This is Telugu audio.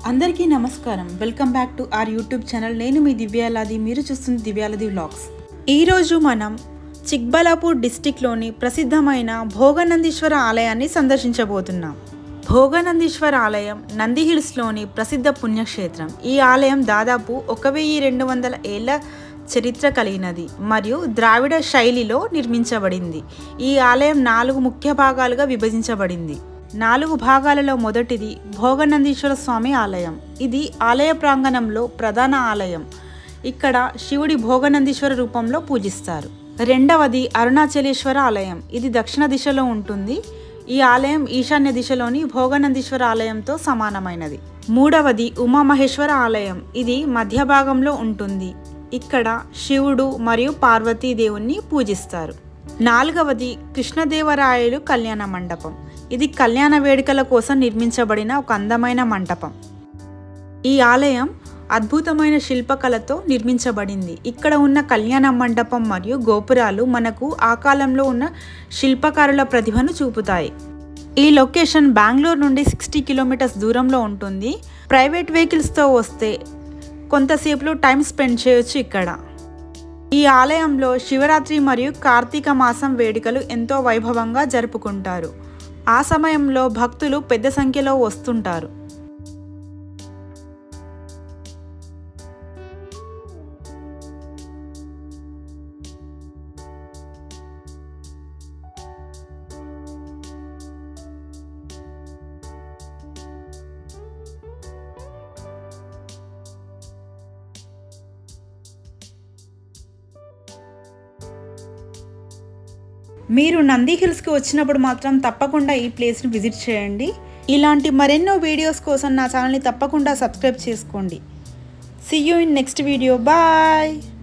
అందరికీ నమస్కారం welcome back to our YouTube channel నేను మీ దివ్యాలాది మీరు చూస్తుంది దివ్యాలది వ్లాగ్స్ ఈరోజు మనం చిక్బలాపూర్ డిస్టిక్లోని ప్రసిద్ధమైన భోగనందీశ్వర ఆలయాన్ని సందర్శించబోతున్నాం భోగనందీశ్వర ఆలయం నంది హిల్స్లోని ప్రసిద్ధ పుణ్యక్షేత్రం ఈ ఆలయం దాదాపు ఒక వెయ్యి రెండు వందల ఏళ్ల చరిత్ర కలిగినది మరియు ద్రావిడ శైలిలో నిర్మించబడింది ఈ ఆలయం నాలుగు ముఖ్య భాగాలుగా విభజించబడింది నాలుగు భాగాలలో మొదటిది భోగనందీశ్వర స్వామి ఆలయం ఇది ఆలయ ప్రాంగణంలో ప్రధాన ఆలయం ఇక్కడ శివుడి భోగనందీశ్వర రూపంలో పూజిస్తారు రెండవది అరుణాచలేశ్వర ఆలయం ఇది దక్షిణ దిశలో ఉంటుంది ఈ ఆలయం ఈశాన్య దిశలోని భోగనందీశ్వర ఆలయంతో సమానమైనది మూడవది ఉమామహేశ్వర ఆలయం ఇది మధ్య భాగంలో ఉంటుంది ఇక్కడ శివుడు మరియు పార్వతీ దేవుణ్ణి పూజిస్తారు నాలుగవది కృష్ణదేవరాయలు కళ్యాణ మండపం ఇది కళ్యాణ వేడుకల కోసం నిర్మించబడిన ఒక అందమైన మంటపం ఈ ఆలయం అద్భుతమైన శిల్పకళతో నిర్మించబడింది ఇక్కడ ఉన్న కళ్యాణ మండపం మరియు గోపురాలు మనకు ఆ కాలంలో ఉన్న శిల్పకారుల ప్రతిభను చూపుతాయి ఈ లొకేషన్ బెంగళూరు నుండి సిక్స్టీ కిలోమీటర్స్ దూరంలో ఉంటుంది ప్రైవేట్ వెహికల్స్తో వస్తే కొంతసేపులో టైం స్పెండ్ చేయొచ్చు ఇక్కడ ఈ ఆలయంలో శివరాత్రి మరియు కార్తీక మాసం వేడుకలు ఎంతో వైభవంగా జరుపుకుంటారు ఆ సమయంలో భక్తులు పెద్ద సంఖ్యలో వస్తుంటారు మీరు నంది హిల్స్కి వచ్చినప్పుడు మాత్రం తప్పకుండా ఈ ప్లేస్ని విజిట్ చేయండి ఇలాంటి మరెన్నో వీడియోస్ కోసం నా ఛానల్ని తప్పకుండా సబ్స్క్రైబ్ చేసుకోండి see you in next video bye